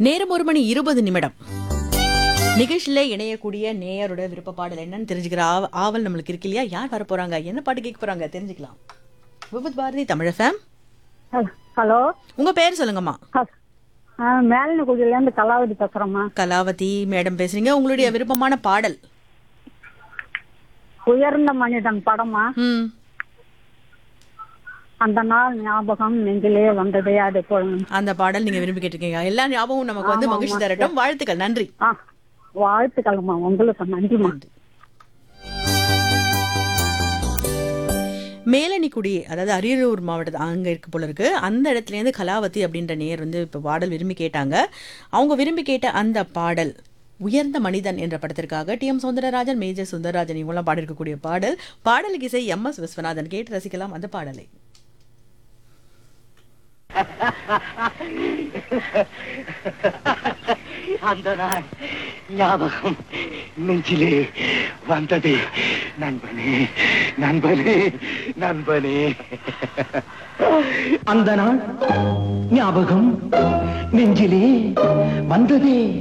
நேரம் ஒரு மணி இருபது நிமிடம் நிகழ்ச்சியில இணையக்கூடிய நேயரோட விருப்ப பாடல் என்னன்னு தெரிஞ்சுக்கிற ஆவ- ஆவல் நம்மளுக்கு இருக்கு இல்லையா யார் வர போறாங்க என்ன பாட்டு கேட்க போறாங்க தெரிஞ்சுக்கலாம் விபத் பாரதி தமிழ் ஃபேம் ஹலோ உங்க பேர் சொல்லுங்கம்மா மேலனகுடியிலேருந்து கலாவதி பேசுகிறேம்மா கலாவதி மேடம் பேசுறீங்க உங்களுடைய விருப்பமான பாடல் உயர்ந்த மனிதன் படமா ம் அந்த நாள் ஞாபகம் நெஞ்சிலே வந்ததே அது போல அந்த பாடல் நீங்க விரும்பி கேட்டிருக்கீங்க எல்லா ஞாபகமும் நமக்கு வந்து மகிழ்ச்சி தரட்டும் வாழ்த்துக்கள் நன்றி ஆ வாழ்த்துக்கள்மா உங்களுக்கு நன்றிம்மா மேலணிக்குடி அதாவது அரியலூர் மாவட்டத்தில் அங்கே இருக்கு போல இருக்கு அந்த இடத்துலேருந்து கலாவதி அப்படின்ற நேயர் வந்து இப்போ பாடல் விரும்பி கேட்டாங்க அவங்க விரும்பி கேட்ட அந்த பாடல் உயர்ந்த மனிதன் என்ற படத்திற்காக T M Soundararajan Major Sundararajan இவங்களாம் பாடியிருக்கக்கூடிய பாடல் பாடலுக்கு இசை எம் எஸ் விஸ்வநாதன் கேட்டு ரசிக்கலாம் அந்த பாடலை அந்த நாள் ஞாபகம் நெஞ்சிலே வந்தது நண்பனே நண்பனே நண்பனே அந்த நாள் ஞாபகம் நெஞ்சிலே வந்ததே